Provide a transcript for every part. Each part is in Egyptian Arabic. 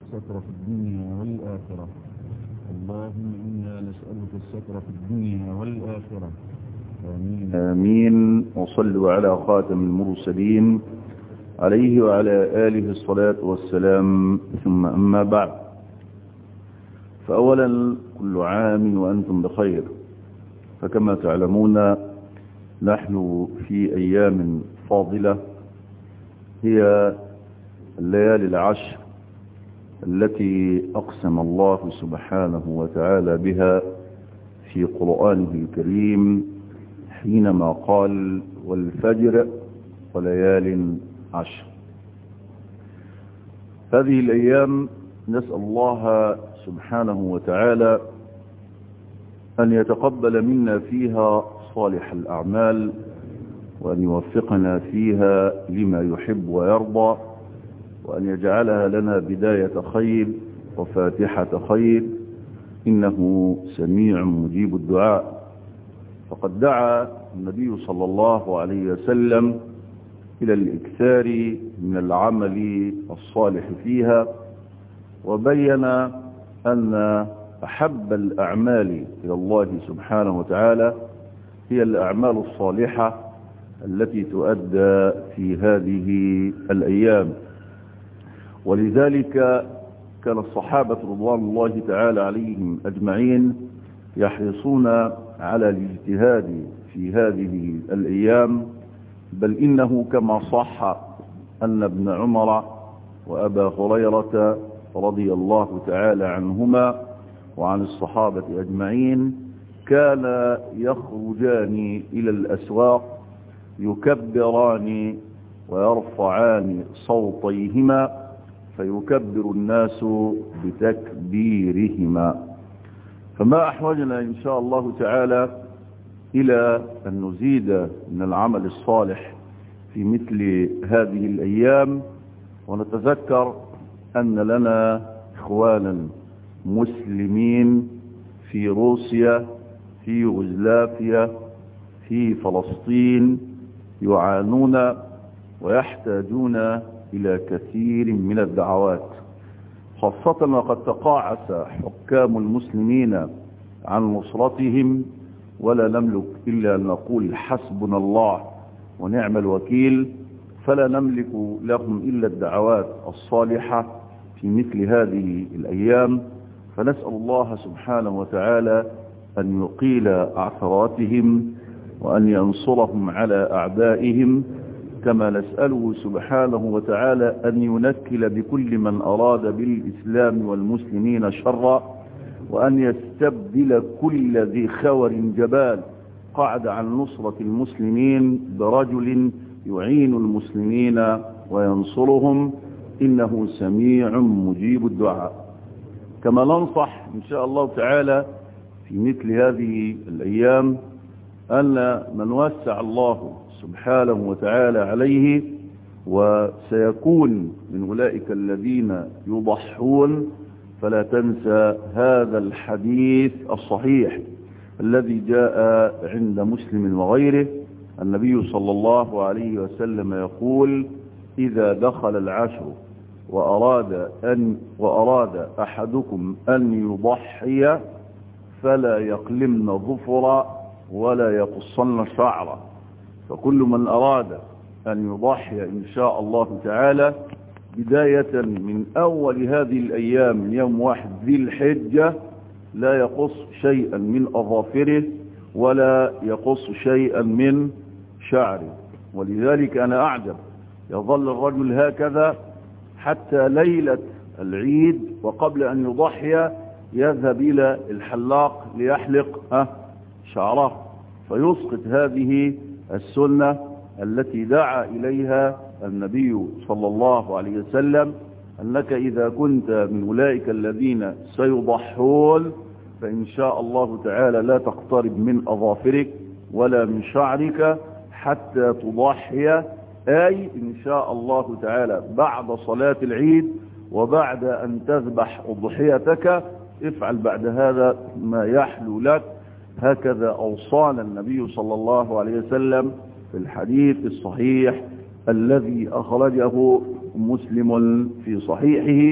الستر في الدنيا والآخرة اللهم إنا نسألك الستر في الدنيا والآخرة آمين آمين وصلوا على خاتم المرسلين عليه وعلى آله الصلاة والسلام ثم أما بعد فأولا كل عام وأنتم بخير فكما تعلمون نحن في أيام فاضلة هي الليالي العشر التي أقسم الله سبحانه وتعالى بها في قرآنه الكريم حينما قال والفجر وليال عشر هذه الأيام نسأل الله سبحانه وتعالى أن يتقبل منا فيها صالح الأعمال وأن يوفقنا فيها لما يحب ويرضى وأن يجعلها لنا بداية خير وفاتحة خير إنه سميع مجيب الدعاء فقد دعا النبي صلى الله عليه وسلم إلى الإكثار من العمل الصالح فيها وبين أن أحب الأعمال إلى الله سبحانه وتعالى هي الأعمال الصالحة التي تؤدى في هذه الأيام ولذلك كان الصحابة رضوان الله تعالى عليهم أجمعين يحرصون على الاجتهاد في هذه الأيام بل إنه كما صح أن ابن عمر وأبا هريرة رضي الله تعالى عنهما وعن الصحابة أجمعين كان يخرجان إلى الأسواق يكبران ويرفعان صوتيهما فيكبر الناس بتكبيرهما فما أحوجنا إن شاء الله تعالى إلى أن نزيد من العمل الصالح في مثل هذه الأيام ونتذكر أن لنا إخوانا مسلمين في روسيا في يوغوسلافيا في فلسطين يعانون ويحتاجون إلى كثير من الدعوات خاصة وقد تقاعس حكام المسلمين عن نصرتهم ولا نملك إلا أن نقول حسبنا الله ونعم الوكيل فلا نملك لهم إلا الدعوات الصالحة في مثل هذه الأيام فنسأل الله سبحانه وتعالى أن يقيل أعثراتهم وأن ينصرهم على أعدائهم كما نسأله سبحانه وتعالى أن ينكل بكل من أراد بالإسلام والمسلمين شرا وأن يستبدل كل ذي خور جبال قعد عن نصرة المسلمين برجل يعين المسلمين وينصرهم إنه سميع مجيب الدعاء كما ننصح إن شاء الله تعالى في مثل هذه الأيام أن من وسع الله سبحانه وتعالى عليه وسيكون من أولئك الذين يضحون فلا تنسى هذا الحديث الصحيح الذي جاء عند مسلم وغيره النبي صلى الله عليه وسلم يقول إذا دخل العشر وأراد, أن وأراد أحدكم أن يضحي فلا يقلمن ظفرا ولا يقصن شعرا فكل من أراد أن يضحي إن شاء الله تعالى بداية من أول هذه الأيام من يوم واحد ذي الحجة لا يقص شيئا من أظافره ولا يقص شيئا من شعره ولذلك أنا أعجب يظل الرجل هكذا حتى ليلة العيد وقبل أن يضحي يذهب إلى الحلاق ليحلق شعره فيسقط هذه السنة التي دعا إليها النبي صلى الله عليه وسلم أنك إذا كنت من أولئك الذين سيضحون فإن شاء الله تعالى لا تقترب من أظافرك ولا من شعرك حتى تضحي أي إن شاء الله تعالى بعد صلاة العيد وبعد أن تذبح أضحيتك افعل بعد هذا ما يحلو لك هكذا أوصانا النبي صلى الله عليه وسلم في الحديث الصحيح الذي أخرجه مسلم في صحيحه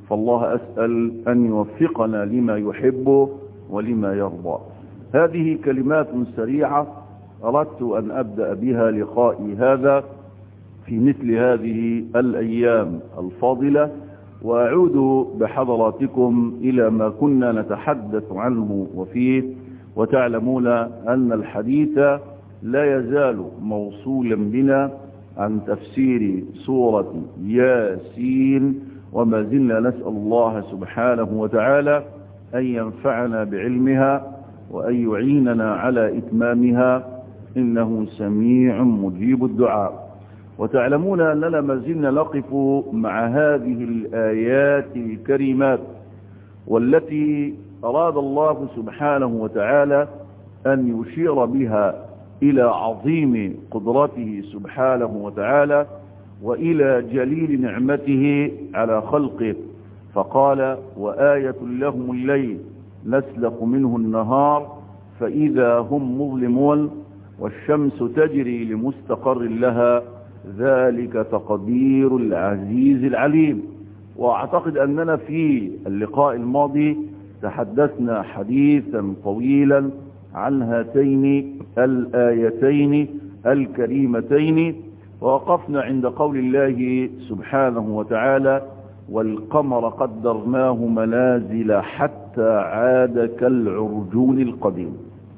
فالله أسأل أن يوفقنا لما يحب ولما يرضى هذه كلمات سريعة أردت أن أبدأ بها لقائي هذا في مثل هذه الأيام الفاضلة وأعود بحضراتكم إلى ما كنا نتحدث عنه وفيه وتعلمون أن الحديث لا يزال موصولا بنا عن تفسير سورة ياسين وما زلنا نسأل الله سبحانه وتعالى أن ينفعنا بعلمها وأن يعيننا على إتمامها إنه سميع مجيب الدعاء وتعلمون أننا ما زلنا نقف مع هذه الآيات الكريمات والتي أراد الله سبحانه وتعالى أن يشير بها إلى عظيم قدرته سبحانه وتعالى وإلى جليل نعمته على خلقه فقال وآية لهم الليل نسلق منه النهار فإذا هم مظلمون والشمس تجري لمستقر لها ذلك تقدير العزيز العليم واعتقد اننا في اللقاء الماضي تحدثنا حديثا طويلا عن هاتين الايتين الكريمتين ووقفنا عند قول الله سبحانه وتعالى والقمر قدرناه منازل حتى عاد كالعرجون القديم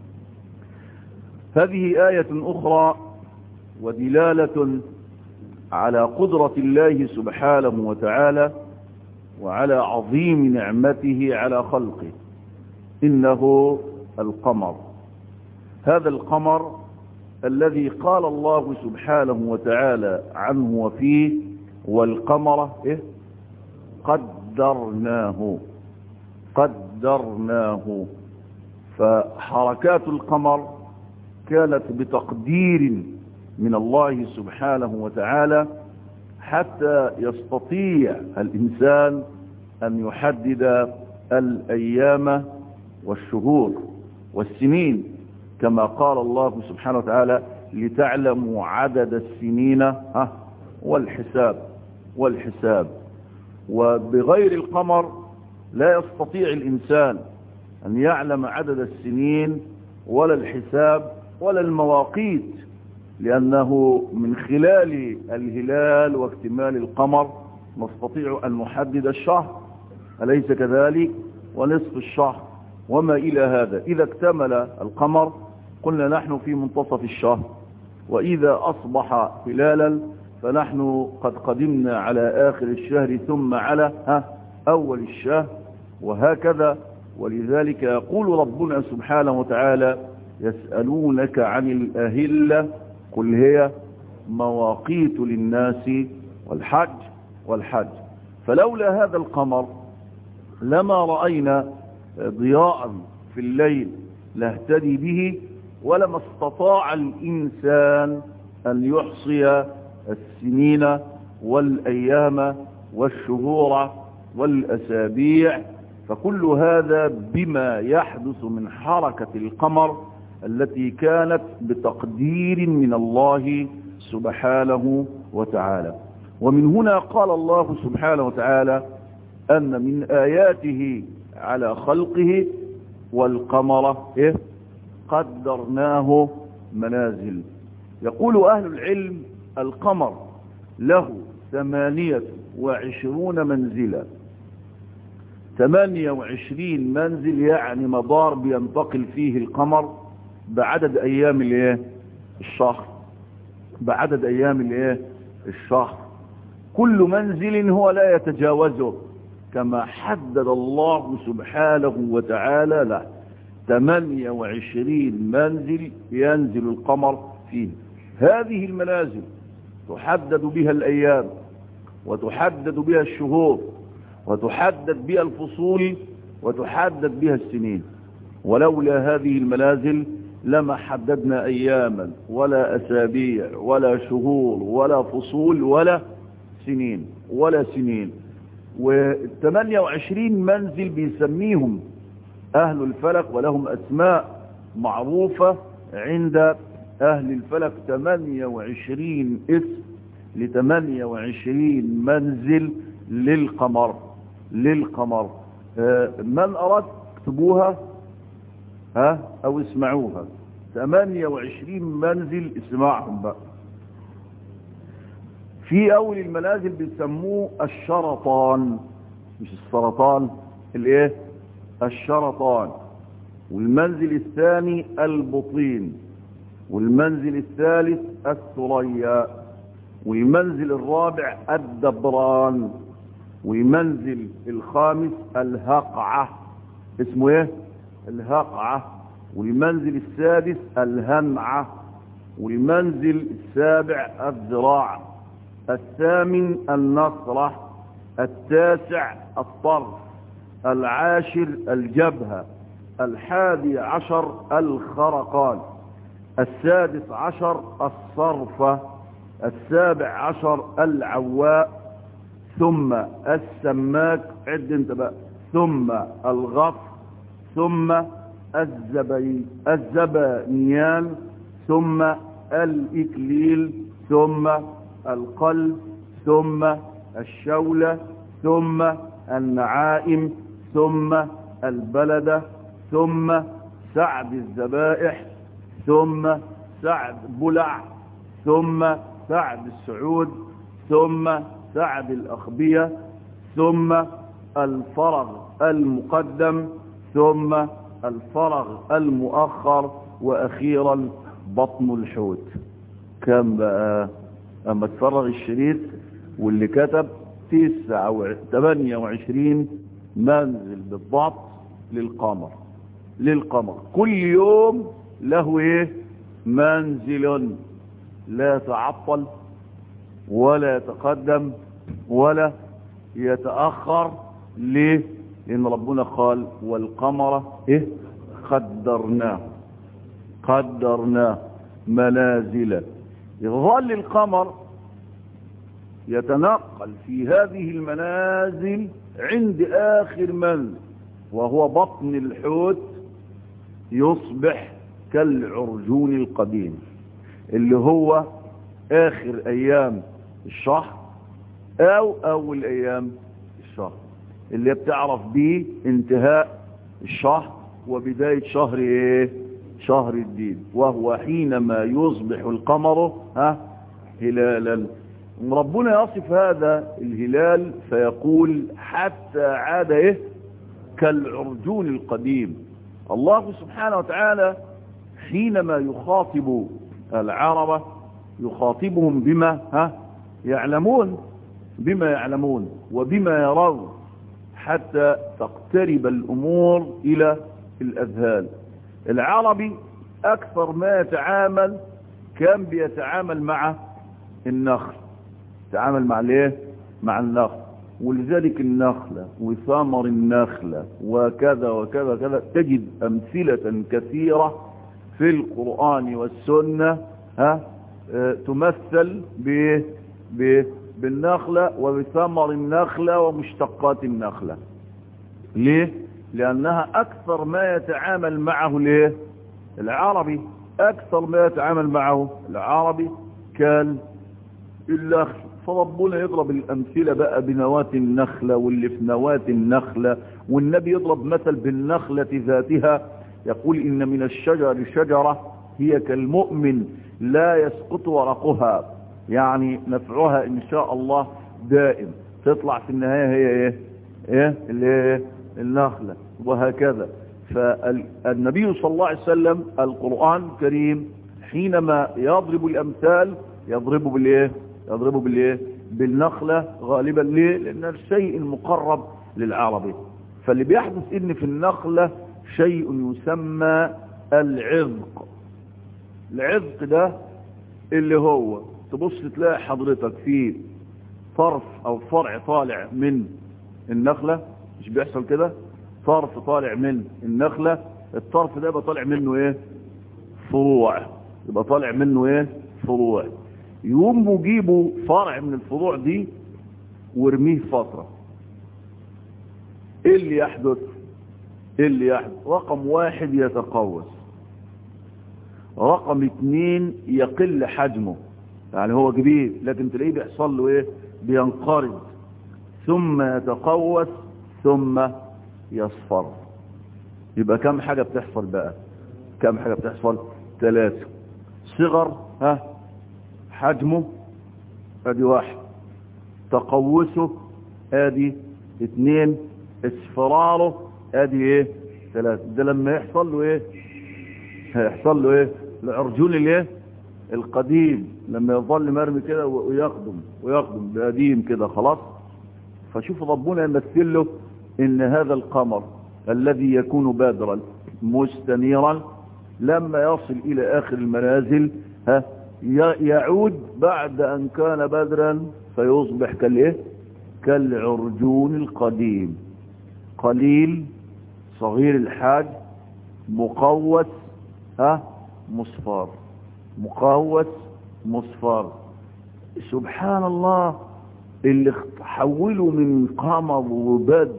هذه آية أخرى ودلالة على قدرة الله سبحانه وتعالى وعلى عظيم نعمته على خلقه إنه القمر هذا القمر الذي قال الله سبحانه وتعالى عنه وفيه والقمر إيه؟ قدرناه قدرناه فحركات القمر كانت بتقدير من الله سبحانه وتعالى حتى يستطيع الإنسان أن يحدد الأيام والشهور والسنين كما قال الله سبحانه وتعالى لتعلموا عدد السنين والحساب والحساب وبغير القمر لا يستطيع الإنسان أن يعلم عدد السنين ولا الحساب ولا المواقيت لأنه من خلال الهلال واكتمال القمر نستطيع أن نحدد الشهر أليس كذلك ونصف الشهر وما إلى هذا إذا اكتمل القمر قلنا نحن في منتصف الشهر وإذا أصبح هلالا فنحن قد قدمنا على آخر الشهر ثم على ها أول الشهر وهكذا ولذلك يقول ربنا سبحانه وتعالى يسألونك عن الأهلة قل هي مواقيت للناس والحج والحج فلولا هذا القمر لما رأينا ضياء في الليل نهتدي به ولما استطاع الإنسان أن يحصي السنين والأيام والشهور والأسابيع فكل هذا بما يحدث من حركة القمر التي كانت بتقدير من الله سبحانه وتعالى ومن هنا قال الله سبحانه وتعالى أن من آياته على خلقه والقمر إيه قدرناه منازل يقول أهل العلم القمر له ثمانية وعشرون منزلا ثمانية وعشرين منزل يعني مدار بينتقل فيه القمر بعدد أيام الايه الشهر بعدد أيام الايه الشهر كل منزل هو لا يتجاوزه كما حدد الله سبحانه وتعالى له 28 منزل ينزل القمر فيه هذه المنازل تحدد بها الأيام وتحدد بها الشهور وتحدد بها الفصول وتحدد بها السنين ولولا هذه المنازل لما حددنا أياما ولا أسابيع ولا شهور ولا فصول ولا سنين ولا سنين و28 منزل بيسميهم أهل الفلك ولهم أسماء معروفة عند أهل الفلك 28 اسم ل 28 منزل للقمر للقمر من أراد اكتبوها ها أو اسمعوها 28 منزل اسمعهم بقى في أول المنازل بيسموه الشرطان مش السرطان الايه الشرطان والمنزل الثاني البطين والمنزل الثالث الثريا والمنزل الرابع الدبران والمنزل الخامس الهقعة اسمه ايه الهقعة والمنزل السادس الهمعة والمنزل السابع الذراع الثامن النصرة التاسع الطرف العاشر الجبهة الحادي عشر الخرقان السادس عشر الصرفة السابع عشر العواء ثم السماك عد انت بقى ثم الغف ثم الزبي الزبانيان ثم الإكليل ثم القلب ثم الشولة ثم النعائم ثم البلدة ثم سعد الذبائح ثم سعد بلع ثم سعد السعود ثم سعد الأخبية ثم الفرغ المقدم ثم الفرغ المؤخر وأخيرا بطن الحوت كم بقى أما تفرغ الشريط واللي كتب تسعة و... 28 منزل بالضبط للقمر للقمر كل يوم له ايه منزل لا يتعطل ولا يتقدم ولا يتأخر ليه لأن ربنا قال والقمر إيه قدرناه قدرناه منازل يظل القمر يتنقل في هذه المنازل عند آخر منزل وهو بطن الحوت يصبح كالعرجون القديم اللي هو آخر أيام الشهر أو أول أيام الشهر اللي بتعرف بيه انتهاء الشهر وبداية شهر ايه شهر الدين وهو حينما يصبح القمر ها هلالا ربنا يصف هذا الهلال فيقول حتى عاد ايه كالعرجون القديم الله سبحانه وتعالى حينما يخاطب العرب يخاطبهم بما ها يعلمون بما يعلمون وبما يرون حتى تقترب الأمور إلى الأذهان العربي أكثر ما يتعامل كان بيتعامل مع النخل يتعامل مع الايه مع النخل ولذلك النخلة وثمر النخلة وكذا وكذا كذا تجد أمثلة كثيرة في القرآن والسنة ها اه تمثل ب ب بالنخلة وبثمر النخلة ومشتقات النخلة ليه لأنها أكثر ما يتعامل معه ليه العربي أكثر ما يتعامل معه العربي كان النخل فربنا يضرب الأمثلة بقى بنواة النخلة واللي في نواة النخلة والنبي يضرب مثل بالنخلة ذاتها يقول إن من الشجر شجرة هي كالمؤمن لا يسقط ورقها يعني نفعها إن شاء الله دائم تطلع في النهاية هي إيه إيه اللي هي النخلة وهكذا فالنبي صلى الله عليه وسلم القرآن الكريم حينما يضرب الأمثال يضربه بالإيه يضربه بالإيه بالنخلة غالبا ليه لأن الشيء المقرب للعربي فاللي بيحدث إن في النخلة شيء يسمى العذق العذق ده اللي هو تبص تلاقي حضرتك في طرف او فرع طالع من النخلة مش بيحصل كده طرف طالع من النخلة الطرف ده يبقى طالع منه ايه فروع يبقى طالع منه ايه فروع يقوموا يجيبوا فرع من الفروع دي وارميه فترة ايه اللي يحدث ايه اللي يحدث رقم واحد يتقوس رقم اتنين يقل حجمه يعني هو كبير لكن تلاقيه بيحصل له ايه بينقرض ثم يتقوس ثم يصفر يبقى كم حاجة بتحصل بقى كم حاجة بتحصل ثلاثة صغر ها حجمه ادي واحد تقوسه ادي اثنين اصفراره ادي ايه ثلاثة ده لما يحصل له ايه هيحصل له ايه العرجون الايه القديم لما يظل مرمي كده ويقدم ويقدم بقديم كده خلاص فشوف ربنا يمثل له ان هذا القمر الذي يكون بادرا مستنيرا لما يصل الى اخر المنازل ها يعود بعد ان كان بدرا فيصبح كالايه كالعرجون القديم قليل صغير الحاج مقوس ها مصفار مقوس مصفار سبحان الله اللي حولوا من قمر وبدر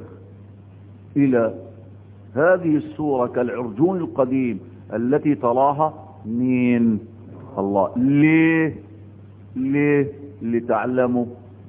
الى هذه الصورة كالعرجون القديم التي تراها مين الله ليه ليه لتعلموا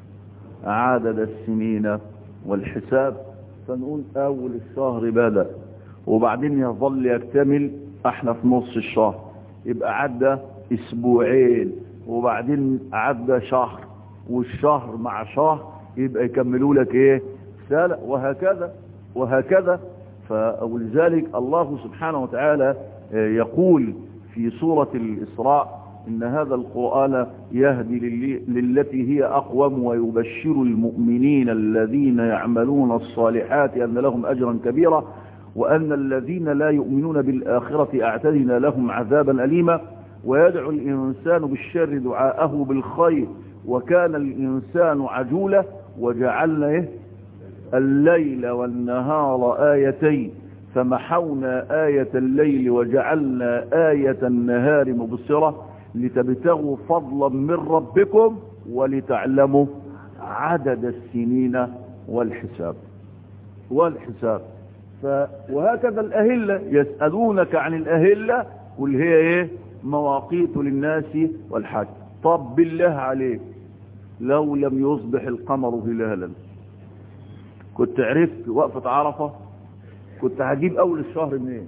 عدد السنين والحساب فنقول اول الشهر بدأ وبعدين يظل يكتمل احنا في نص الشهر يبقى عدى اسبوعين وبعدين عدى شهر والشهر مع شهر يبقى يكملوا لك ايه سنة وهكذا وهكذا فولذلك الله سبحانه وتعالى يقول في سورة الإسراء إن هذا القرآن يهدي للتي هي أقوم ويبشر المؤمنين الذين يعملون الصالحات أن لهم أجرا كبيرا وأن الذين لا يؤمنون بالآخرة أعتدنا لهم عذابا أليما ويدعو الإنسان بالشر دعاءه بالخير وكان الإنسان عجولا وجعلنا إيه الليل والنهار آيتين فمحونا آية الليل وجعلنا آية النهار مبصرة لتبتغوا فضلا من ربكم ولتعلموا عدد السنين والحساب والحساب ف وهكذا الأهلة يسألونك عن الأهلة قل هي ايه مواقيت للناس والحج طب بالله عليك لو لم يصبح القمر هلالا كنت عرفت وقفة عرفة كنت هجيب اول الشهر منين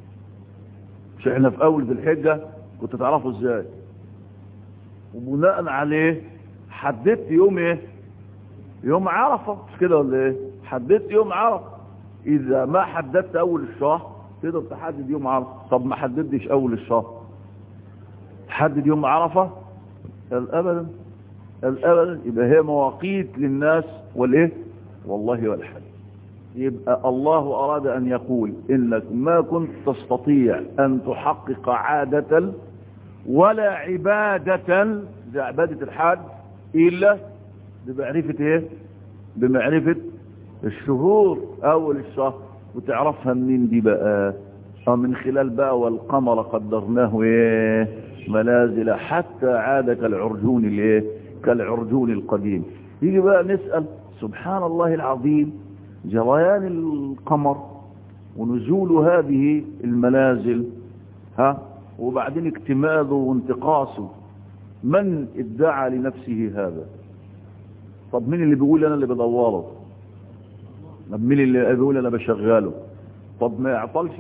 مش احنا في اول ذي الحجة كنت تعرفه ازاي وبناء عليه حددت يوم ايه يوم عرفة مش كده ولا ايه حددت يوم عرفة اذا ما حددت اول الشهر تقدر تحدد يوم عرفة طب ما حددتش اول الشهر تحدد يوم عرفة الابدا الابدا يبقى هي مواقيت للناس والايه والله والحج يبقى الله أراد أن يقول إنك ما كنت تستطيع أن تحقق عادة ولا عبادة زي عبادة الحج إلا بمعرفة إيه بمعرفة الشهور أول الشهر وتعرفها منين دي بقى من خلال بقى والقمر قدرناه إيه منازل حتى عاد كالعرجون الإيه كالعرجون القديم يجي بقى نسأل سبحان الله العظيم جريان القمر ونزول هذه المنازل ها وبعدين اكتماله وانتقاصه من ادعى لنفسه هذا طب مين اللي بيقول انا اللي بدوره طب مين اللي بيقول انا بشغله طب ما يعطلش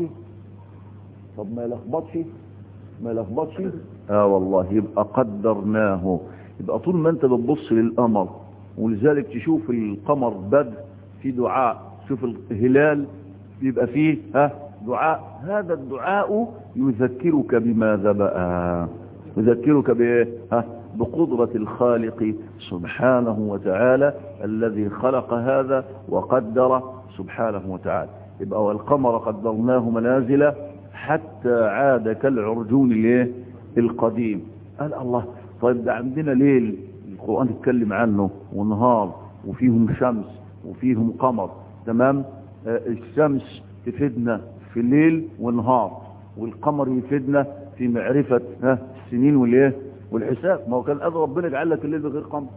طب ما يلخبطش ما يلخبطش اه والله يبقى قدرناه يبقى طول ما انت بتبص للقمر ولذلك تشوف القمر بدر في دعاء شوف الهلال يبقى فيه ها دعاء هذا الدعاء يذكرك بماذا بقى يذكرك بايه ها بقدرة الخالق سبحانه وتعالى الذي خلق هذا وقدر سبحانه وتعالى يبقى والقمر قدرناه منازل حتى عاد كالعرجون الايه القديم قال الله طيب ده عندنا ليل القرآن يتكلم عنه ونهار وفيهم شمس وفيهم قمر تمام آه الشمس تفيدنا في الليل والنهار والقمر يفيدنا في معرفة ها السنين والايه والحساب ما هو كان قادر ربنا يجعل لك الليل بغير قمر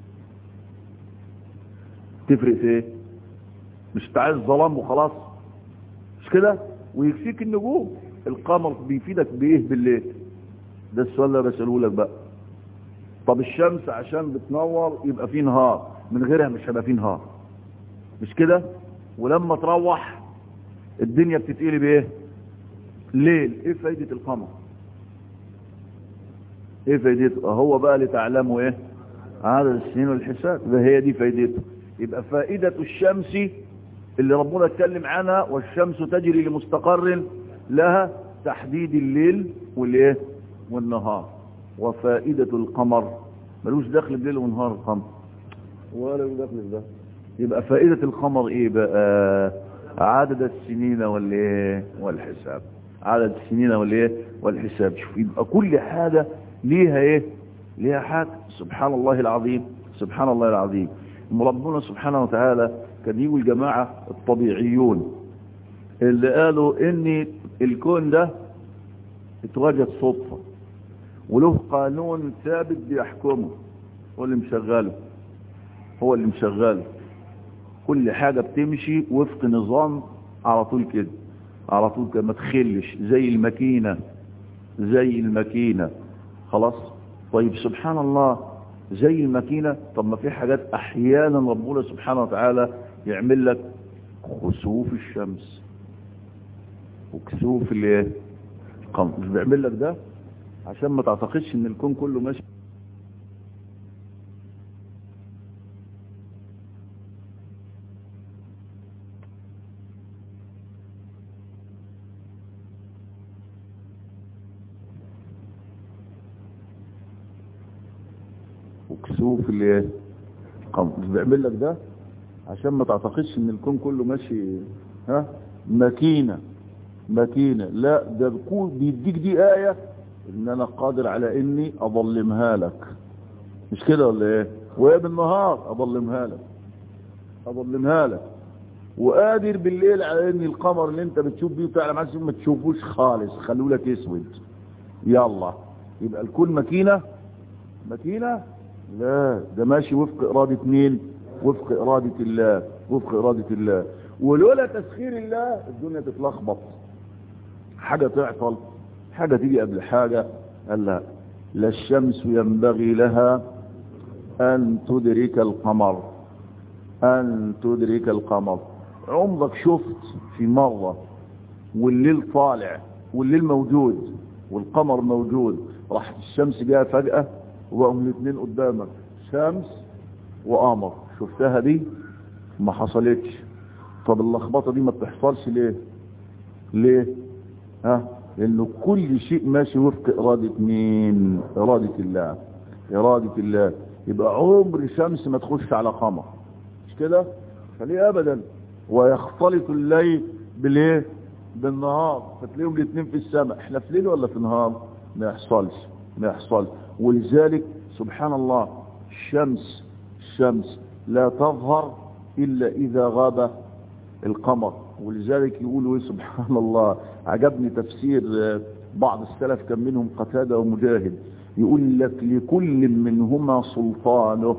تفرق في ايه مش تعال ظلام وخلاص مش كده ويكفيك النجوم القمر بيفيدك بايه بالليل ده السؤال اللي بسأله لك بقى طب الشمس عشان بتنور يبقى فيه نهار من غيرها مش هيبقى فيه نهار مش كده ولما تروح الدنيا بتتقلب ايه ليل ايه فايدة القمر ايه فايدته هو بقى لتعلموا ايه عدد السنين والحساب ده هي دي فايدته يبقى فائدة الشمس اللي ربنا اتكلم عنها والشمس تجري لمستقر لها تحديد الليل والايه والنهار وفائدة القمر ملوش دخل بليل ونهار القمر ولا له دخل في ده يبقى فائدة القمر ايه بقى عدد السنين والايه والحساب عدد السنين والايه والحساب شوف يبقى كل حاجة ليها ايه ليها حاجة سبحان الله العظيم سبحان الله العظيم ربنا سبحانه وتعالى كان يقول الجماعة الطبيعيون اللي قالوا ان الكون ده اتوجد صدفة وله قانون ثابت بيحكمه هو اللي مشغله هو اللي مشغله كل حاجة بتمشي وفق نظام على طول كده على طول كده ما تخلش زي الماكينة زي الماكينة خلاص طيب سبحان الله زي الماكينة طب ما في حاجات احيانا ربنا سبحانه وتعالى يعمل لك خسوف الشمس وكسوف الايه القمر مش بيعمل لك ده عشان ما تعتقدش ان الكون كله ماشي وكسوف الايه القمر مش بيعمل لك ده عشان ما تعتقدش ان الكون كله ماشي ها ماكينه ماكينه لا ده الكون بيديك دي ايه ان انا قادر على اني اظلمها لك مش كده ولا ايه وهي بالنهار اظلمها لك اظلمها لك وقادر بالليل على ان القمر اللي انت بتشوف بيه بتاع ما ما تشوفوش خالص خلوه لك اسود يلا يبقى الكون ماكينه ماكينه لا ده ماشي وفق ارادة مين وفق ارادة الله وفق ارادة الله ولولا تسخير الله الدنيا تتلخبط حاجة تعطل حاجة تيجي قبل حاجة قال لا لا الشمس ينبغي لها ان تدرك القمر ان تدرك القمر عمرك شفت في مرة والليل طالع والليل موجود والقمر موجود راح الشمس جاء فجأة وبقوا الاثنين قدامك شمس وقمر شفتها دي ما حصلتش طب اللخبطه دي ما بتحصلش ليه ليه ها لانه كل شيء ماشي وفق اراده مين اراده الله اراده الله يبقى عمر شمس ما تخش على قمر مش كده فليه ابدا ويختلط الليل بالايه بالنهار فتلاقيهم الاثنين في السماء احنا في ليل ولا في نهار ما يحصلش ما يحصلش ولذلك سبحان الله الشمس الشمس لا تظهر إلا إذا غاب القمر ولذلك يقولوا سبحان الله عجبني تفسير بعض السلف كان منهم قتادة ومجاهد يقول لك لكل منهما سلطانه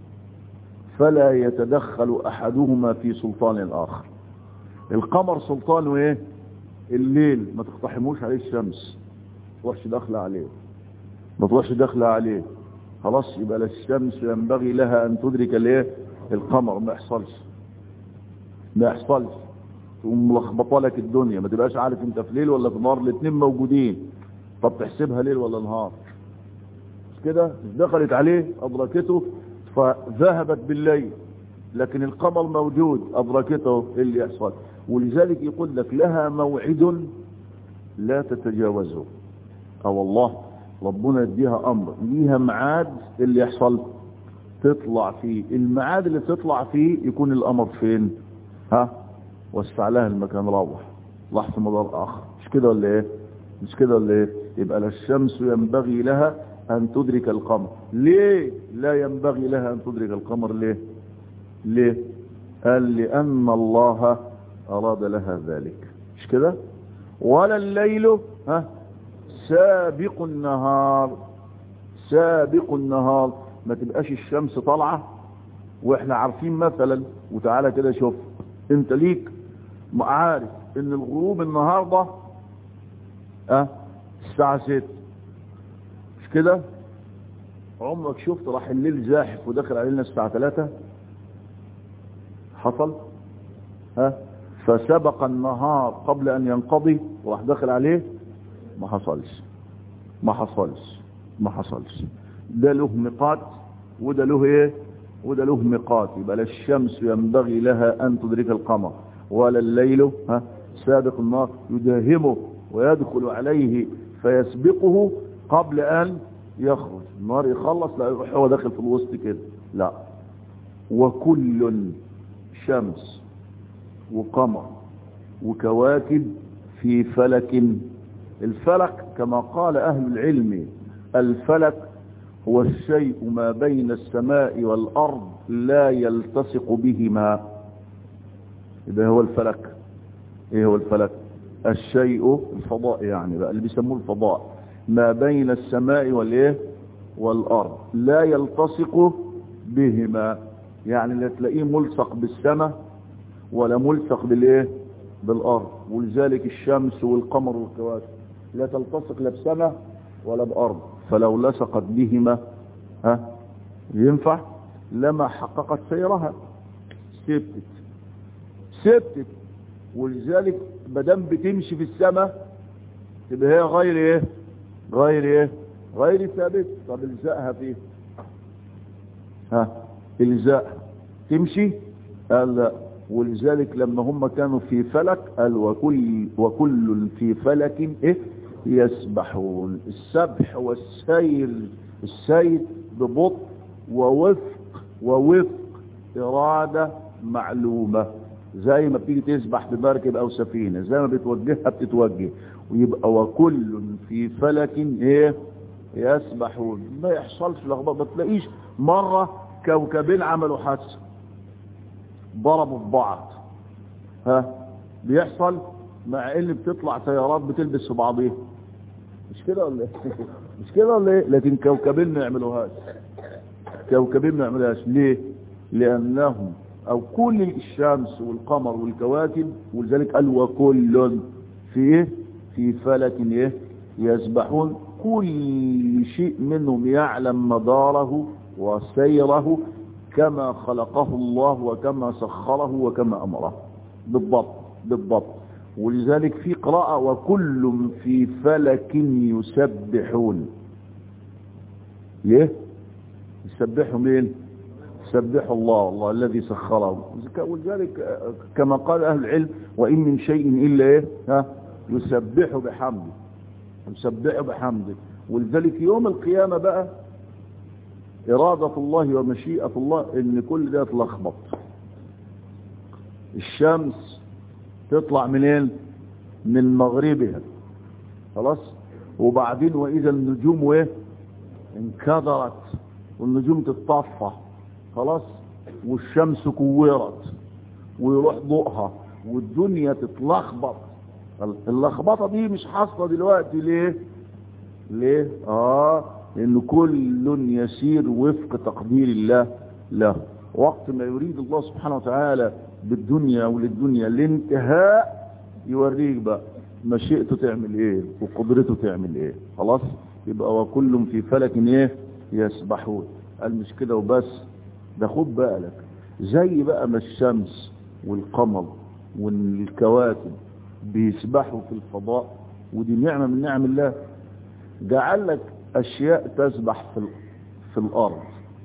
فلا يتدخل أحدهما في سلطان الآخر القمر سلطانه ايه الليل ما تقتحموش عليه الشمس تروحش داخله عليه ما تروحش داخله عليه خلاص يبقى الشمس ينبغي لها ان تدرك الايه القمر ما يحصلش ما يحصلش تقوم ملخبطه لك الدنيا ما تبقاش عارف انت في ليل ولا في نهار الاثنين موجودين طب تحسبها ليل ولا نهار مش كده مش دخلت عليه ادركته فذهبت بالليل لكن القمر موجود ادركته ايه اللي يحصل ولذلك يقول لك لها موعد لا تتجاوزه او الله ربنا يديها امر ليها ميعاد اللي يحصل تطلع فيه الميعاد اللي تطلع فيه يكون القمر فين ها وسع لها المكان روح راح في مدار اخر مش كده ولا ايه مش كده ولا ايه يبقى لا الشمس ينبغي لها ان تدرك القمر ليه لا ينبغي لها ان تدرك القمر ليه ليه قال لان الله اراد لها ذلك مش كده ولا الليل ها سابق النهار سابق النهار ما تبقاش الشمس طالعة واحنا عارفين مثلا وتعالى كده شوف انت ليك عارف ان الغروب النهاردة اه الساعة ست مش كده عمرك شفت راح الليل زاحف ودخل علينا الساعة ثلاثة حصل ها فسبق النهار قبل ان ينقضي وراح داخل عليه ما حصلش ما حصلش ما حصلش ده له ميقات وده له ايه وده له ميقات يبقى لا الشمس ينبغي لها ان تدرك القمر ولا الليل ها سابق النار يداهمه ويدخل عليه فيسبقه قبل ان يخرج النار يخلص لا يروح هو داخل في الوسط كده لا وكل شمس وقمر وكواكب في فلك الفلك كما قال أهل العلم الفلك هو الشيء ما بين السماء والأرض لا يلتصق بهما إذا هو الفلك إيه هو الفلك الشيء الفضاء يعني بقى اللي بيسموه الفضاء ما بين السماء والإيه والأرض لا يلتصق بهما يعني لا تلاقيه ملصق بالسماء ولا ملصق بالايه بالارض ولذلك الشمس والقمر والكواكب لا تلتصق لا بسماء ولا بارض فلو لصقت بهما ها ينفع لما حققت سيرها سبتت سبتت ولذلك بدم بتمشي في السماء تبقى هي غير ايه غير ايه غير ثابت طب الزقها فيه ها الزقها تمشي قال لا ولذلك لما هم كانوا في فلك قال وكل, وكل في فلك إيه يسبحون السبح والسير السير ببطء ووفق ووفق إرادة معلومة زي ما بتيجي تسبح بمركب أو سفينة زي ما بتوجهها بتتوجه ويبقى وكل في فلك إيه يسبحون ما يحصلش لخبطه ما تلاقيش مرة كوكبين عملوا حادثه ضربوا في بعض ها بيحصل مع ان بتطلع سيارات بتلبس في بعضيها مش كده ولا ايه مش كده ولا ايه لكن كوكبين ما يعملوهاش كوكبين ما يعملوهاش ليه لانهم او كل الشمس والقمر والكواكب ولذلك قال وكل في ايه في فلك ايه يسبحون كل شيء منهم يعلم مداره وسيره كما خلقه الله وكما سخره وكما أمره بالضبط بالضبط ولذلك في قراءة وكل في فلك يسبحون ليه يسبحوا مين يسبحوا الله الله الذي سخره ولذلك كما قال أهل العلم وإن من شيء إلا إيه ها يسبح بحمده يسبح بحمده ولذلك يوم القيامة بقى إرادة الله ومشيئة الله إن كل ده يتلخبط الشمس تطلع منين من مغربها خلاص وبعدين وإذا النجوم وإيه انكدرت والنجوم تتطفى خلاص والشمس كورت ويروح ضوءها والدنيا تتلخبط اللخبطة دي مش حاصلة دلوقتي ليه ليه اه لأن كل يسير وفق تقدير الله له وقت ما يريد الله سبحانه وتعالى بالدنيا وللدنيا الانتهاء يوريك بقى مشيئته تعمل ايه وقدرته تعمل ايه خلاص يبقى وكل في فلك ايه يسبحون قال مش كده وبس ده خد بالك زي بقى ما الشمس والقمر والكواكب بيسبحوا في الفضاء ودي نعمة من نعم الله جعل لك أشياء تسبح في, في الأرض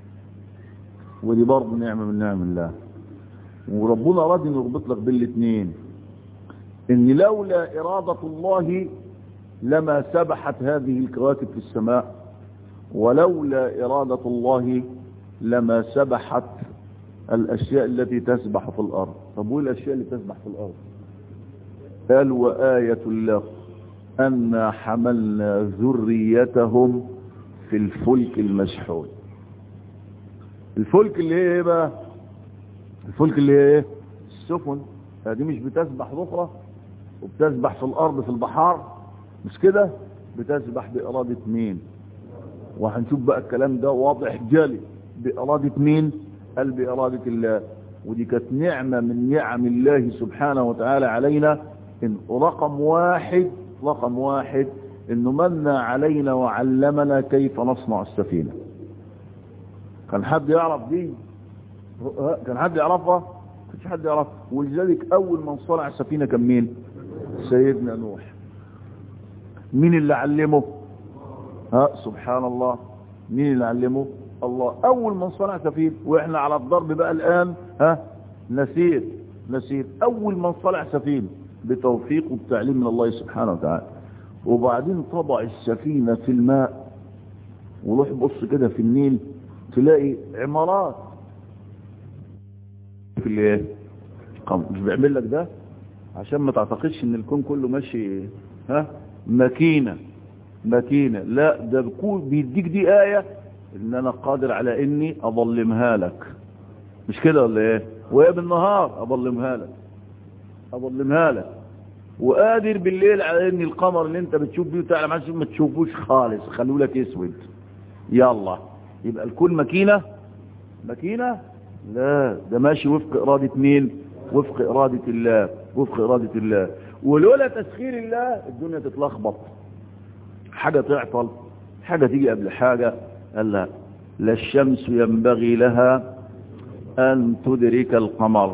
ودي برضه نعمة من نعم الله وربنا أراد أن يربط لك بالاثنين إن لولا إرادة الله لما سبحت هذه الكواكب في السماء ولولا إرادة الله لما سبحت الأشياء التي تسبح في الأرض طب وإيه الأشياء اللي تسبح في الأرض قال وآية الله أن حملنا ذريتهم في الفلك المشحون الفلك اللي هي ايه بقى الفلك اللي هي ايه السفن دي مش بتسبح ذخرة وبتسبح في الأرض في البحار مش كده بتسبح بإرادة مين وهنشوف بقى الكلام ده واضح جالي بإرادة مين قال بإرادة الله ودي كانت نعمة من نعم الله سبحانه وتعالى علينا إن رقم واحد رقم واحد انه من علينا وعلمنا كيف نصنع السفينة كان حد يعرف دي كان حد يعرفها كانش حد يعرف ولذلك اول من صنع السفينه كان مين سيدنا نوح مين اللي علمه ها سبحان الله مين اللي علمه الله اول من صنع سفينه واحنا على الضرب بقى الان ها نسير نسير اول من صنع سفينه بتوفيق وبتعليم من الله سبحانه وتعالى وبعدين طبع السفينه في الماء وروح بص كده في النيل تلاقي عمارات في الايه مش بيعمل لك ده عشان ما تعتقدش ان الكون كله ماشي ها ماكينه ماكينه لا ده بيكون بيديك دي ايه ان انا قادر على اني اظلمها لك مش كده ولا ايه وهي بالنهار اظلمها لك اظلمها لك وقادر بالليل على ان القمر اللي انت بتشوف بيه وتعلم عنه ما تشوفوش خالص خلوه لك اسود يلا يبقى الكون ماكينه ماكينه لا ده ماشي وفق إرادة مين وفق إرادة الله وفق إرادة الله ولولا تسخير الله الدنيا تتلخبط حاجة تعطل حاجة تيجي قبل حاجة قال لا لا الشمس ينبغي لها أن تدرك القمر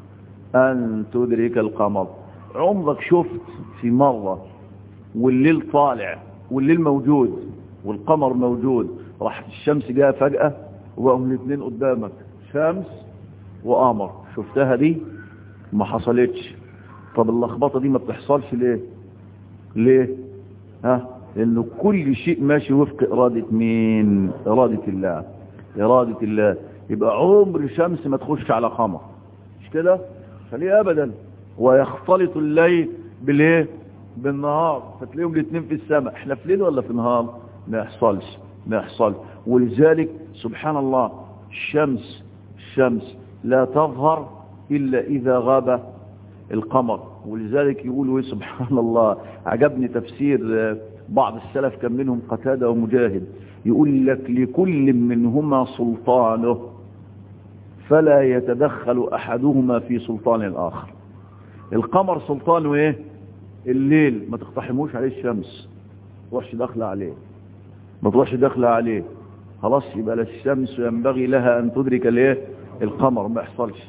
أن تدرك القمر عمرك شفت في مرة والليل طالع والليل موجود والقمر موجود راح الشمس جاء فجأة وبقوا الاثنين قدامك شمس وقمر شفتها دي ما حصلتش طب اللخبطه دي ما بتحصلش ليه ليه ها لانه كل شيء ماشي وفق اراده مين اراده الله اراده الله يبقى عمر شمس ما تخش على قمر مش كده خليه ابدا ويختلط الليل بالايه بالنهار فتلاقيهم الاثنين في السماء احنا في ليل ولا في نهار ما يحصلش ما يحصلش ولذلك سبحان الله الشمس الشمس لا تظهر إلا إذا غاب القمر ولذلك يقولوا سبحان الله عجبني تفسير بعض السلف كان منهم قتادة ومجاهد يقول لك لكل منهما سلطانه فلا يتدخل أحدهما في سلطان الآخر القمر سلطانه ايه الليل ما تقتحموش عليه الشمس ما تروحش داخله عليه ما تروحش داخله عليه خلاص يبقى لا الشمس ينبغي لها ان تدرك الايه القمر ما يحصلش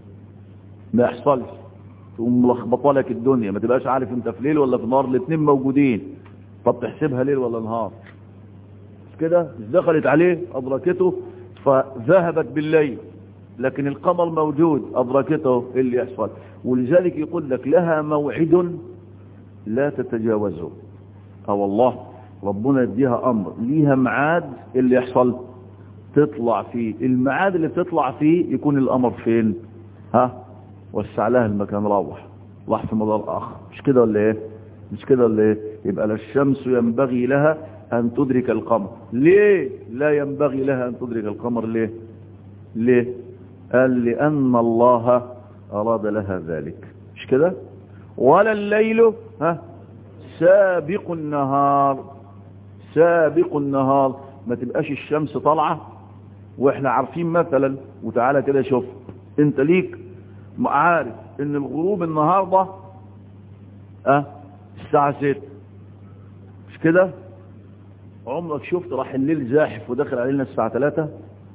ما يحصلش تقوم ملخبطه لك الدنيا ما تبقاش عارف انت في ليل ولا في نهار الاثنين موجودين طب تحسبها ليل ولا نهار مش كده مش دخلت عليه ادركته فذهبت بالليل لكن القمر موجود ادركته ايه اللي يحصل ولذلك يقول لك لها موعد لا تتجاوزه اه والله ربنا يديها امر ليها ميعاد اللي يحصل تطلع فيه الميعاد اللي تطلع فيه يكون القمر فين ها وسع لها المكان روح راح في مدار اخر مش كده ولا ايه مش كده ولا ايه يبقى لا الشمس ينبغي لها ان تدرك القمر ليه لا ينبغي لها ان تدرك القمر ليه ليه قال لان الله اراد لها ذلك مش كده ولا الليل ها سابق النهار سابق النهار ما تبقاش الشمس طالعه واحنا عارفين مثلا وتعالى كده شوف انت ليك عارف ان الغروب النهارده اه الساعه 6 مش كده عمرك شفت راح الليل زاحف ودخل علينا الساعه 3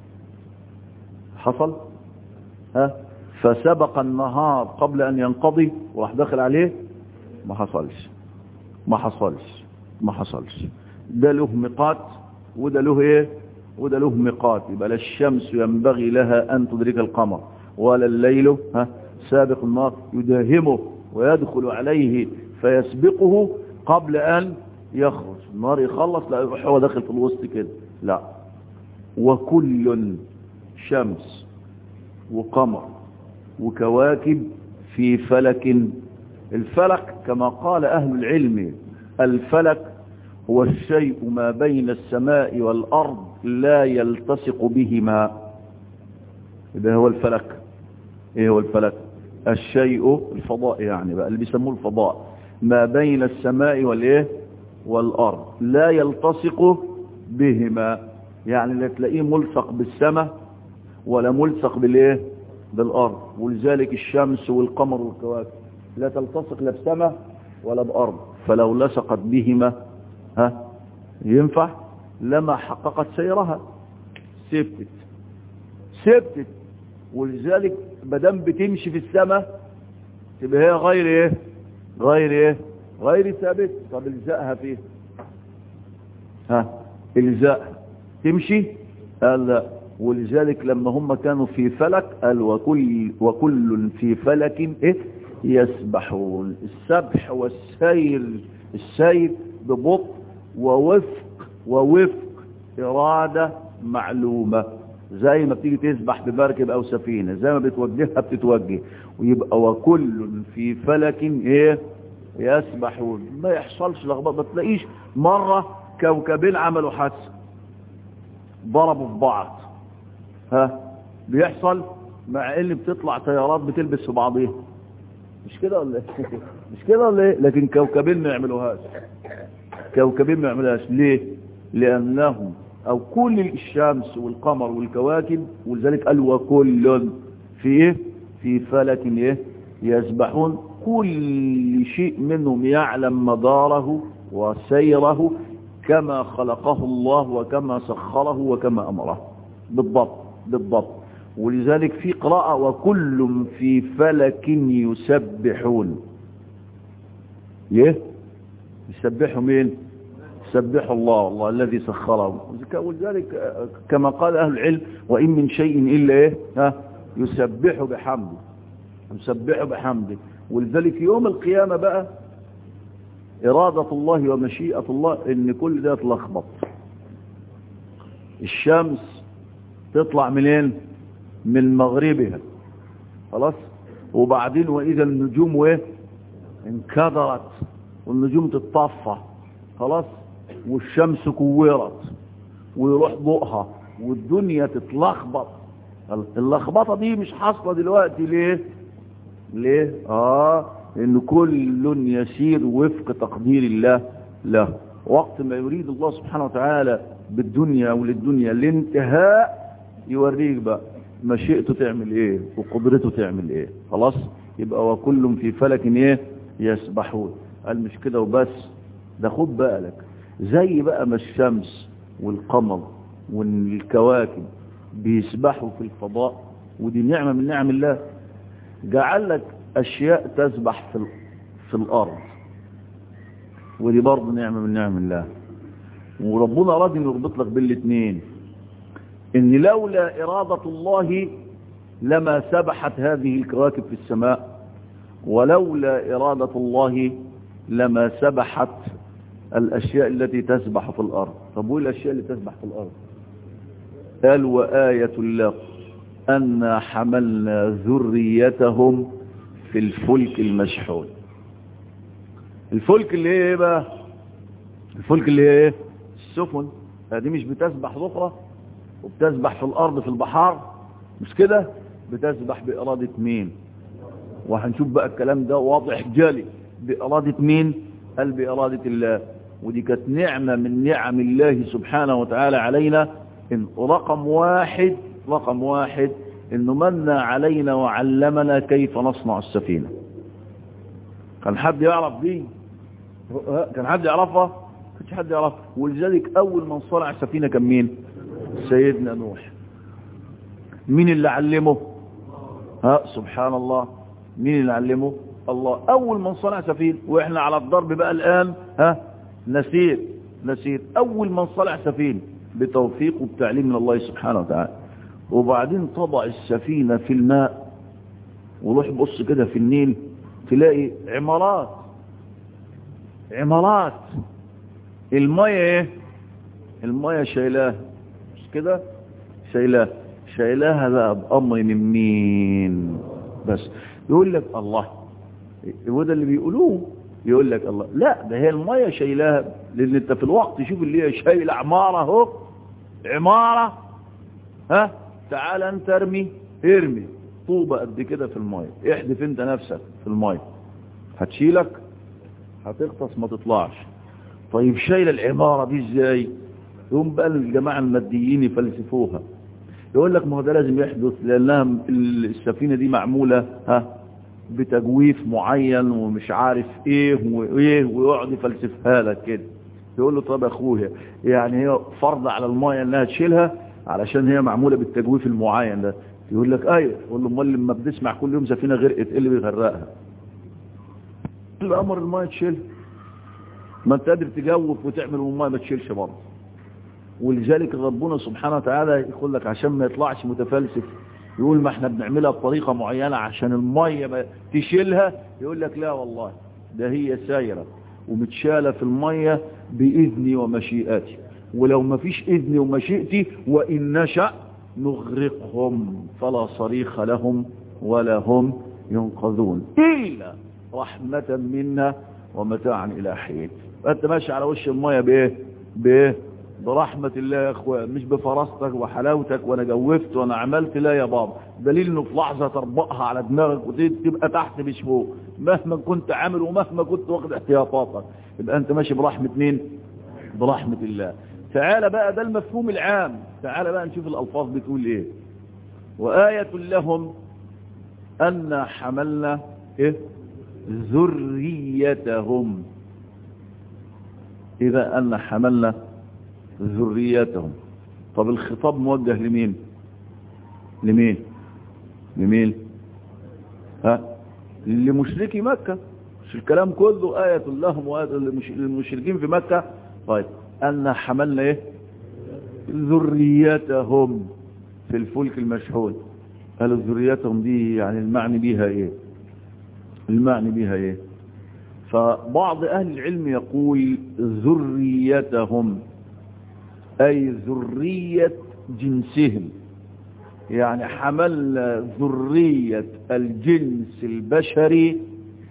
حصل ها فسبق النهار قبل ان ينقضي وراح داخل عليه ما حصلش ما حصلش ما حصلش ده له ميقات وده له ايه وده له ميقات يبقى لا الشمس ينبغي لها ان تدرك القمر ولا الليل ها سابق النار يداهمه ويدخل عليه فيسبقه قبل ان يخرج النار يخلص لا يروح هو داخل في الوسط كده لا وكل شمس وقمر وكواكب في فلك الفلك كما قال أهل العلم الفلك هو الشيء ما بين السماء والأرض لا يلتصق بهما ده هو الفلك ايه هو الفلك الشيء الفضاء يعني بقى اللي بيسموه الفضاء ما بين السماء والايه والأرض لا يلتصق بهما يعني لا تلاقيه ملصق بالسماء ولا ملصق بالايه بالارض ولذلك الشمس والقمر والكواكب لا تلتصق لا بسماء ولا بارض فلو لصقت بهما ها ينفع لما حققت سيرها سبتت سبتت ولذلك بدم بتمشي في السماء تبقى هي غير ايه غير ايه غير ثابت طب الزقها فيه ها الزقها تمشي قال لا ولذلك لما هم كانوا في فلك قال وكل وكل في فلك ايه يسبحون السبح والسير السير ببطء ووفق ووفق إرادة معلومة زي ما بتيجي تسبح بمركب أو سفينة زي ما بتوجهها بتتوجه ويبقى وكل في فلك ايه يسبحون ما يحصلش لخبطه ما تلاقيش مرة كوكبين عملوا حادثة ضربوا في بعض ها بيحصل مع ان بتطلع طيارات بتلبس في بعضيها مش كده ولا ايه مش كده ولا ايه لكن كوكبين ما يعملوهاش كوكبين ما يعملوهاش ليه لانهم او كل الشمس والقمر والكواكب ولذلك قال وكل في ايه في فلك ايه يسبحون كل شيء منهم يعلم مداره وسيره كما خلقه الله وكما سخره وكما امره بالضبط بالضبط ولذلك في قراءة وكل في فلك يسبحون ليه يسبحوا مين يسبحوا الله الله الذي سخره ولذلك كما قال أهل العلم وإن من شيء إلا إيه ها يسبح بحمده يسبح بحمده ولذلك يوم القيامة بقى إرادة الله ومشيئة الله إن كل ده يتلخبط الشمس تطلع منين من مغربها خلاص وبعدين وإذا النجوم وإيه انكدرت والنجوم تتطفى خلاص والشمس كورت ويروح ضوءها والدنيا تتلخبط اللخبطة دي مش حاصلة دلوقتي ليه ليه اه ان كل يسير وفق تقدير الله له وقت ما يريد الله سبحانه وتعالى بالدنيا وللدنيا الانتهاء يوريك بقى مشيئته تعمل ايه وقدرته تعمل ايه خلاص يبقى وكل في فلك ايه يسبحون قال مش كده وبس ده خد بالك زي بقى ما الشمس والقمر والكواكب بيسبحوا في الفضاء ودي نعمة من نعم الله جعل لك أشياء تسبح في, في الأرض ودي برضه نعمة من نعم الله وربنا أراد أن يربط لك بالاثنين إن لولا إرادة الله لما سبحت هذه الكواكب في السماء ولولا إرادة الله لما سبحت الأشياء التي تسبح في الأرض طب وإيه الأشياء اللي تسبح في الأرض قال وآية الله أن حملنا ذريتهم في الفلك المشحون الفلك اللي ايه بقى الفلك اللي ايه السفن دي مش بتسبح ذخرة وبتسبح في الأرض في البحار مش كده بتسبح بإرادة مين وهنشوف بقى الكلام ده واضح جالي بإرادة مين قال بإرادة الله ودي كانت نعمة من نعم الله سبحانه وتعالى علينا إن رقم واحد رقم واحد إنه من علينا وعلمنا كيف نصنع السفينة كان حد يعرف دي كان حد يعرفها كانش حد يعرفها ولذلك أول من صنع السفينة كان مين سيدنا نوح مين اللي علمه ها سبحان الله مين اللي علمه الله أول من صنع سفينة وإحنا على الضرب بقى الآن ها نسير نسير أول من صنع سفينة بتوفيق وبتعليم من الله سبحانه وتعالى وبعدين طبع السفينة في الماء وروح بص كده في النيل تلاقي عمارات عمارات المية ايه المية شايلاه مش كده شايلاه شايلاها بقى بأمر من مين بس يقول لك الله هو ده اللي بيقولوه يقول لك الله لا ده هي المية شايلاها لان انت في الوقت شوف اللي هي شايله عمارة اهو عمارة ها تعال انت ارمي ارمي طوبة قد كده في المية احدف انت نفسك في المية هتشيلك هتغطس ما تطلعش طيب شايل العمارة دي ازاي يقوم بقى الجماعة الماديين يفلسفوها يقول لك ما هو ده لازم يحدث لانها السفينة دي معمولة ها بتجويف معين ومش عارف ايه وايه ويقعد يفلسفها لك كده يقول له طب يا اخويا يعني هي فرض على المايه انها تشيلها علشان هي معمولة بالتجويف المعين ده يقول لك ايوه يقول له امال لما بنسمع كل يوم سفينه غرقت ايه اللي بيغرقها الامر الماء تشيل ما انت قادر تجوف وتعمل والماء ما تشيلش برضه ولذلك ربنا سبحانه وتعالى يقول لك عشان ما يطلعش متفلسف يقول ما احنا بنعملها بطريقة معينة عشان المية ما تشيلها يقول لك لا والله ده هي سايرة ومتشالة في المية بإذني ومشيئتي ولو ما فيش إذني ومشيئتي وإن نشأ نغرقهم فلا صريخ لهم ولا هم ينقذون إلا رحمة منا ومتاعا إلى حين أنت ماشي على وش المية بإيه بإيه برحمة الله يا اخوان مش بفرستك وحلاوتك وانا جوفت وانا عملت لا يا بابا دليل انه في لحظة تربقها على دماغك وتبقى تحت مش فوق مهما كنت عامل ومهما كنت واخد احتياطاتك يبقى انت ماشي برحمة مين برحمة الله تعالى بقى ده المفهوم العام تعالى بقى نشوف الالفاظ بتقول ايه وآية لهم أن حملنا إيه؟ ذريتهم إذا أن حملنا ذريتهم طب الخطاب موجه لمين لمين لمين ها لمشركي مكة مش الكلام كله آية لهم وآية للمشركين في مكة طيب أن حملنا إيه ذريتهم في الفلك المشحون قالوا ذريتهم دي يعني المعني بيها إيه المعني بيها إيه فبعض أهل العلم يقول ذريتهم أي ذرية جنسهم يعني حملنا ذرية الجنس البشري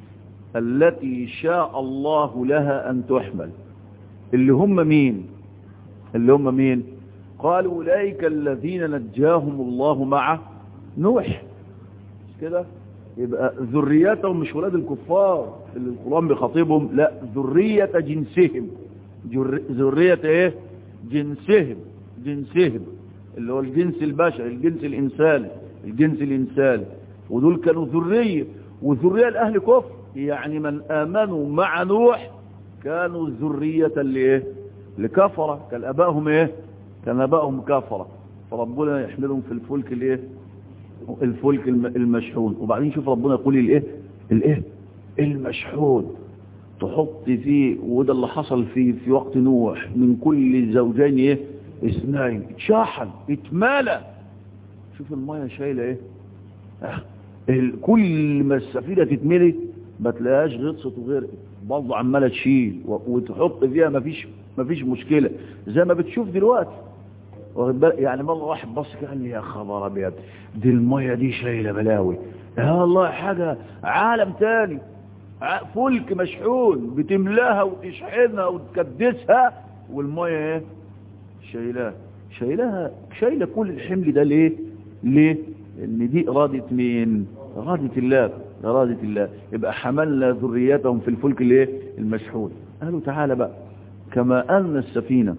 التي شاء الله لها أن تحمل اللي هم مين اللي هم مين قالوا أولئك الذين نجاهم الله مع نوح مش كده يبقى ذريتهم مش ولاد الكفار اللي القرآن بيخاطبهم لا ذرية جنسهم ذرية ايه جنسهم جنسهم اللي هو الجنس البشري الجنس الإنساني الجنس الإنساني ودول كانوا ذرية وذرية الأهل كفر يعني من آمنوا مع نوح كانوا ذرية لإيه لكفرة كان أبائهم إيه كان أبائهم كفرة فربنا يحملهم في الفلك الإيه الفلك المشحون وبعدين شوف ربنا يقول الإيه الإيه المشحون تحط فيه وده اللي حصل في في وقت نوح من كل زوجين ايه اثنين اتشحن اتملى شوف الميه شايله ايه اه كل ما السفينه تتملي ما تلاقيهاش غطست وغرقت برضه عماله تشيل وتحط فيها ما فيش ما فيش مشكله زي ما بتشوف دلوقتي يعني مره واحد بص قال لي يا خبر ابيض دي الميه دي شايله بلاوي يا الله حاجه عالم تاني فلك مشحون بتملاها وتشحنها وتكدسها والمية ايه شايلاها شايلاها شايلة كل الحمل ده ليه ليه ان دي ارادة مين ارادة الله ارادة الله يبقى حملنا ذريتهم في الفلك الايه المشحون قالوا تعالى بقى كما ان السفينة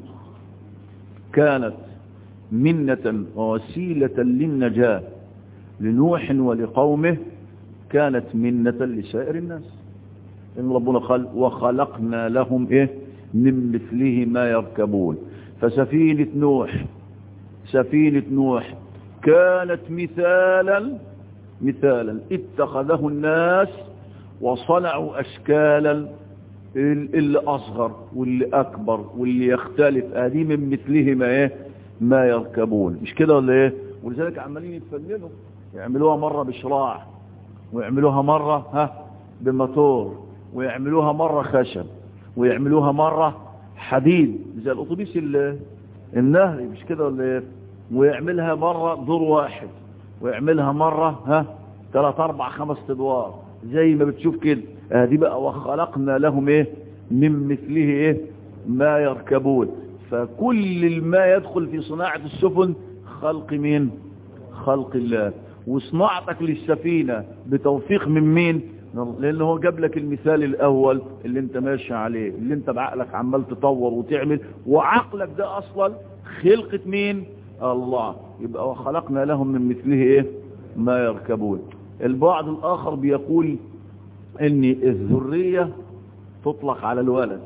كانت منة ووسيلة للنجاة لنوح ولقومه كانت منة لسائر الناس إن ربنا قال وخلقنا لهم إيه من مثله ما يركبون فسفينة نوح سفينة نوح كانت مثالا مثالا اتخذه الناس وصنعوا أشكالا اللي أصغر واللي أكبر واللي يختلف هذه من مثله ما إيه ما يركبون مش كده ولا إيه ولذلك عمالين يتفننوا يعملوها مرة بشراع ويعملوها مرة ها بموتور ويعملوها مرة خشب ويعملوها مرة حديد زي الأطوبيس النهري مش كده ولا ايه ويعملها مرة دور واحد ويعملها مرة ها ثلاث أربع خمس أدوار زي ما بتشوف كده ادي بقى وخلقنا لهم ايه من مثله ايه ما يركبون فكل ما يدخل في صناعة السفن خلق مين خلق الله وصناعتك للسفينة بتوفيق من مين لان هو جاب لك المثال الاول اللي انت ماشي عليه اللي انت بعقلك عمال تطور وتعمل وعقلك ده اصلا خلقة مين الله يبقى وخلقنا لهم من مثله ايه ما يركبون البعض الاخر بيقول ان الذرية تطلق على الولد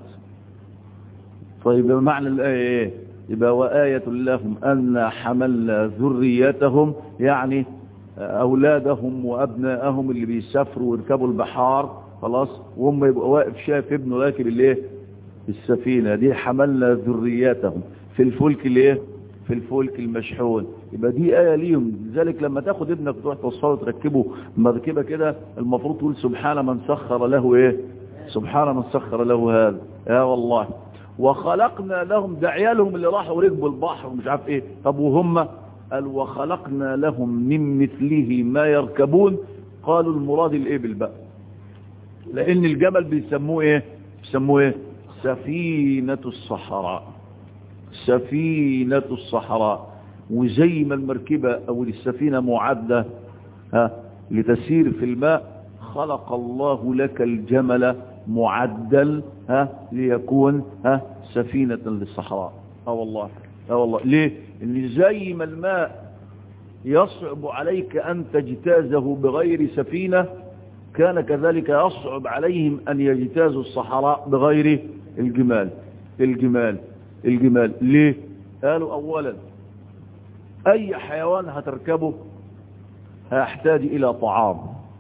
طيب معنى الايه ايه يبقى وآية لهم أن حملنا ذريتهم يعني اولادهم وابنائهم اللي بيسافروا ويركبوا البحار خلاص وهم يبقى واقف شايف ابنه راكب الايه السفينة دي حملنا ذرياتهم في الفلك الايه في الفلك المشحون يبقى دي آية ليهم لذلك لما تاخد ابنك تروح توصله تركبه مركبة كده المفروض تقول سبحان من سخر له ايه سبحان من سخر له هذا يا والله وخلقنا لهم ده عيالهم اللي راحوا ركبوا البحر ومش عارف ايه طب وهم قال وخلقنا لهم من مثله ما يركبون قالوا المراد الابل بقى لان الجمل بيسموه ايه بيسموه ايه سفينة الصحراء سفينة الصحراء وزي ما المركبة او السفينة معدة ها لتسير في الماء خلق الله لك الجمل معدل ها ليكون ها سفينة للصحراء اه والله اه والله ليه ان زي ما الماء يصعب عليك ان تجتازه بغير سفينة كان كذلك يصعب عليهم ان يجتازوا الصحراء بغير الجمال الجمال الجمال ليه قالوا اولا اي حيوان هتركبه هيحتاج الى طعام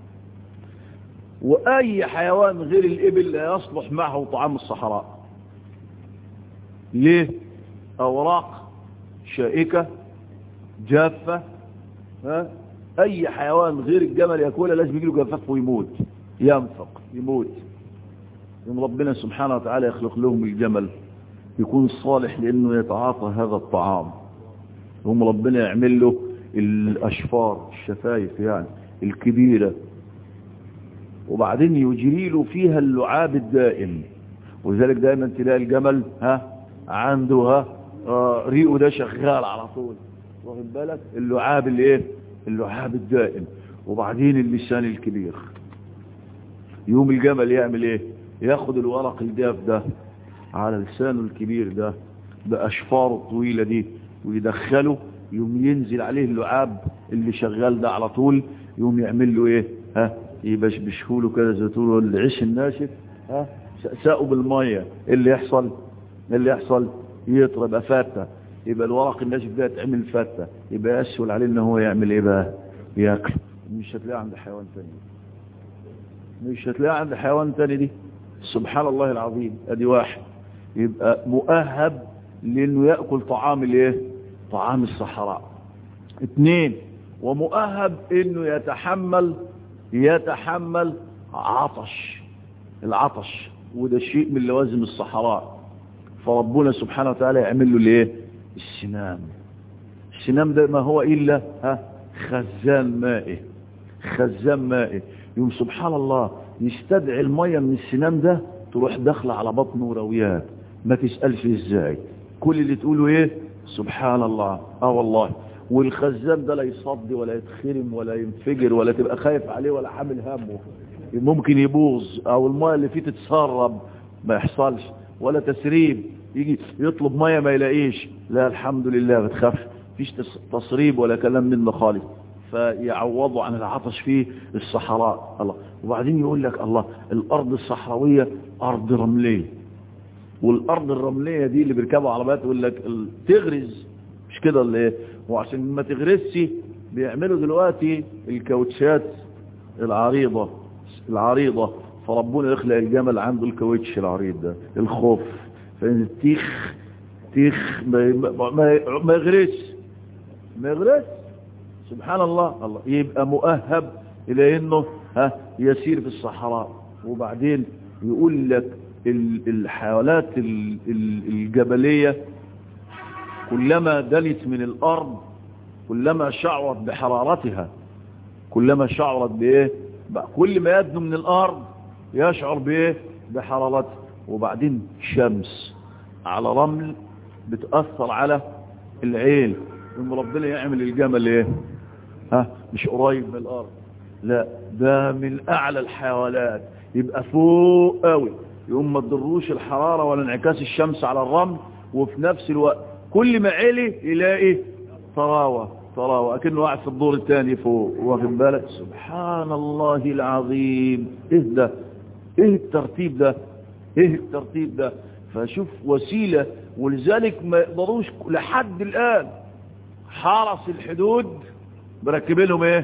واي حيوان غير الابل لا يصلح معه طعام الصحراء ليه اوراق شائكة جافة ها اي حيوان غير الجمل ياكلها لازم يجيله جفاف ويموت ينفق يموت يوم ربنا سبحانه وتعالى يخلق لهم الجمل يكون صالح لانه يتعاطى هذا الطعام هم ربنا يعمل له الاشفار الشفايف يعني الكبيرة وبعدين يجري له فيها اللعاب الدائم ولذلك دائما تلاقي الجمل ها عنده ها آه ريقه ده شغال على طول واخد بالك اللعاب الايه اللعاب الدائم وبعدين اللسان الكبير يوم الجمل يعمل ايه ياخد الورق الجاف ده على لسانه الكبير ده باشفاره الطويلة دي ويدخله يوم ينزل عليه اللعاب اللي شغال ده على طول يوم يعمل له ايه ها يبشبشه له كده زي تقول العيش الناشف ها سقوا بالميه اللي يحصل اللي يحصل يطرى يبقى فاتة يبقى الورق الناشف ده يتعمل فاتة يبقى يسهل عليه ان هو يعمل ايه بقى ياكل مش هتلاقيه عند حيوان تاني مش هتلاقيه عند حيوان تاني دي سبحان الله العظيم ادي واحد يبقى مؤهب لانه يأكل طعام الايه طعام الصحراء اثنين ومؤهب انه يتحمل يتحمل عطش العطش وده شيء من لوازم الصحراء فربنا سبحانه وتعالى يعمل له الايه السنام السنام ده ما هو الا ها خزان مائي خزان مائي يوم سبحان الله يستدعي الميه من السنام ده تروح داخله على بطنه ورويات ما تسالش ازاي كل اللي تقوله ايه سبحان الله اه والله والخزان ده لا يصدي ولا يتخرم ولا ينفجر ولا تبقى خايف عليه ولا حامل همه ممكن يبوظ او الماء اللي فيه تتسرب ما يحصلش ولا تسريب يجي يطلب ميه ما يلاقيش لا الحمد لله ما تخافش فيش تصريب ولا كلام من ده خالص فيعوضوا عن العطش في الصحراء الله وبعدين يقول لك الله الارض الصحراويه ارض رمليه والارض الرمليه دي اللي بيركبوا عربيات يقول لك تغرز مش كده اللي ايه وعشان ما تغرسش بيعملوا دلوقتي الكاوتشات العريضة العريضة فربنا يخلق الجمل عنده الكاوتش العريض ده الخوف فإن التيخ تيخ ما, ما, ما يغرس ما يغرس سبحان الله الله يبقى مؤهب إلى إنه ها يسير في الصحراء وبعدين يقول لك الحيوانات الجبلية كلما دنت من الأرض كلما شعرت بحرارتها كلما شعرت بإيه كل ما يدنو من الأرض يشعر بإيه بحرارتها وبعدين شمس على رمل بتأثر على العين ان ربنا يعمل الجمل ايه ها مش قريب من الارض لا ده من اعلى الحيوانات يبقى فوق قوي يقوم ما تضروش الحرارة ولا انعكاس الشمس على الرمل وفي نفس الوقت كل ما علي يلاقي طراوة طراوة اكنه قاعد في الدور الثاني فوق واخد بالك سبحان الله العظيم ايه ده ايه الترتيب ده ايه الترتيب ده فشوف وسيلة ولذلك ما يقدروش لحد الآن حرس الحدود بركب لهم ايه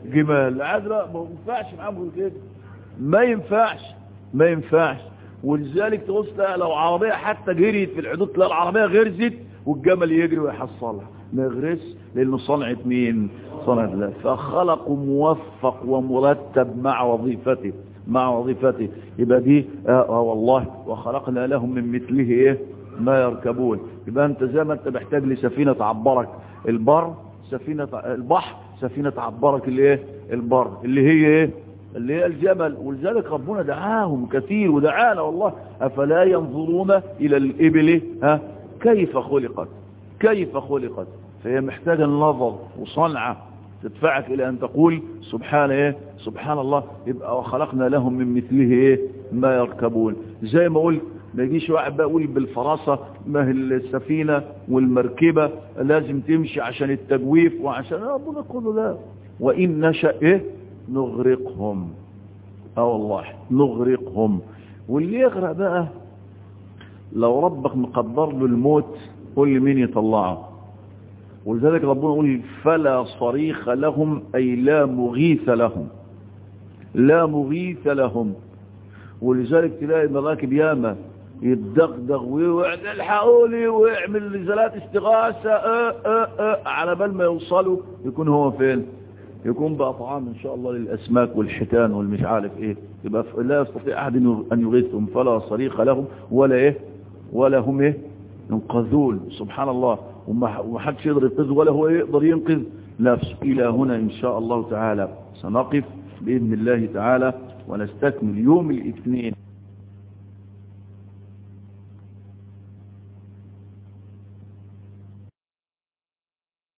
جمال عاد لا ما ينفعش معاهم كده ما ينفعش ما ينفعش ولذلك تبص لو عربية حتى جريت في الحدود تلاقي العربية غرزت والجمل يجري ويحصلها ما يغرس لانه صنعة مين صنعة الله فخلق موفق ومرتب مع وظيفته مع وظيفته يبقى دي آه, اه والله وخلقنا لهم من مثله ايه ما يركبون يبقى انت زي ما انت محتاج لسفينة تعبرك البر سفينة البحر سفينة تعبرك الايه البر اللي هي ايه اللي هي الجبل ولذلك ربنا دعاهم كثير ودعانا والله أفلا ينظرون إلى الإبل ها كيف خلقت كيف خلقت فهي محتاجة النظر وصنعة تدفعك إلى أن تقول سبحان إيه سبحان الله يبقى وخلقنا لهم من مثله إيه ما يركبون زي ما قلت ما يجيش واحد بقى يقول بالفراسة ما هي السفينة والمركبة لازم تمشي عشان التجويف وعشان ربنا كله لا وإن نشأ إيه نغرقهم اه والله نغرقهم واللي يغرق بقى لو ربك مقدر له الموت قول لي مين يطلعه ولذلك ربنا يقول فلا صريخ لهم أي لا مغيث لهم لا مغيث لهم ولذلك تلاقي مراكب ياما يتدغدغ ويوعد الحقولي ويعمل نزلات استغاثة اه اه اه على بال ما يوصلوا يكون هو فين يكون بقى طعام ان شاء الله للاسماك والحيتان والمش عارف ايه يبقى لا يستطيع احد ان يغيثهم فلا صريخ لهم ولا ايه ولا هم ايه ينقذون سبحان الله وما حدش يقدر ينقذ ولا هو يقدر ينقذ نفسه الى هنا ان شاء الله تعالى سنقف باذن الله تعالى ونستكمل يوم الاثنين